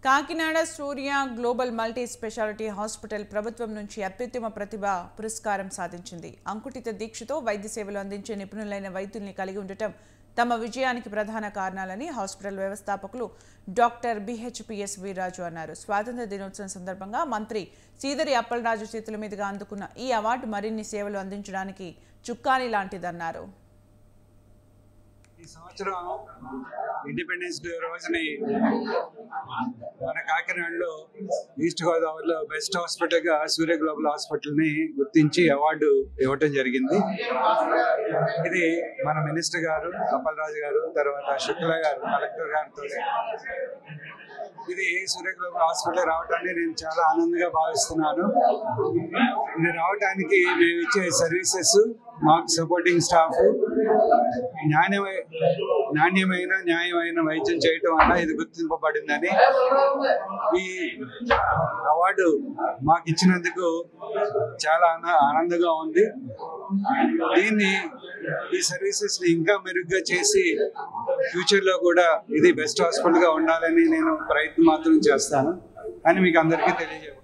Kakinada Surya global multi speciality hospital ప్రభుత్వం నుంచి అత్యుత్తమ ప్రతిభ పురస్కారం సాధించింది అంకుటిత దీక్షతో వైద్య సేవలు అందించే నిపుణులైన వైద్యుల్ని కలిగి ఉండటం తమ విజయానికి ప్రధాన కారణాలని హాస్పిటల్ వ్యవస్థాపకులు డాక్టర్ బిహెచ్పిఎస్ వీర్రాజు అన్నారు స్వాతంత్ర దినోత్సవం సందర్భంగా మంత్రి సీదరి అప్పలరాజు చేతుల మీదుగా అందుకున్న ఈ అవార్డు మరిన్ని సేవలు అందించడానికి చుక్కాని లాంటిదన్నారు ఈ సంవత్సరం ఇండిపెండెన్స్ డే రోజుని మన కాకినాడలో ఈస్ట్ గోదావరిలో బెస్ట్ హాస్పిటల్ గా సూర్య గ్లోబల్ హాస్పిటల్ ని గుర్తించి అవార్డు ఇవ్వటం జరిగింది ఇది మన మినిస్టర్ గారు అప్పలరాజు గారు తర్వాత శుక్ల గారు కలెక్టర్ గారితో ఇది సూర్య గ్లోబల్ హాస్పిటల్ రావటాన్ని నేను చాలా ఆనందంగా భావిస్తున్నాను ఇది రావటానికి మేము ఇచ్చే సర్వీసెస్ మాకు సపోర్టింగ్ స్టాఫ్ నాణ్యమై నాణ్యమైన న్యాయమైన వైద్యం చేయటం వల్ల ఇది గుర్తింపబడిందని ఈ అవార్డు మాకు ఇచ్చినందుకు చాలా ఆన- ఆనందంగా ఉంది దీన్ని ఈ సర్వీసెస్ ని ఇంకా మెరుగ్గా చేసి ఫ్యూచర్ లో కూడా ఇది బెస్ట్ హాస్పిటల్ గా ఉండాలని నేను ప్రయత్నం మాత్రం చేస్తాను అని మీకు అందరికీ తెలియజేస్తాను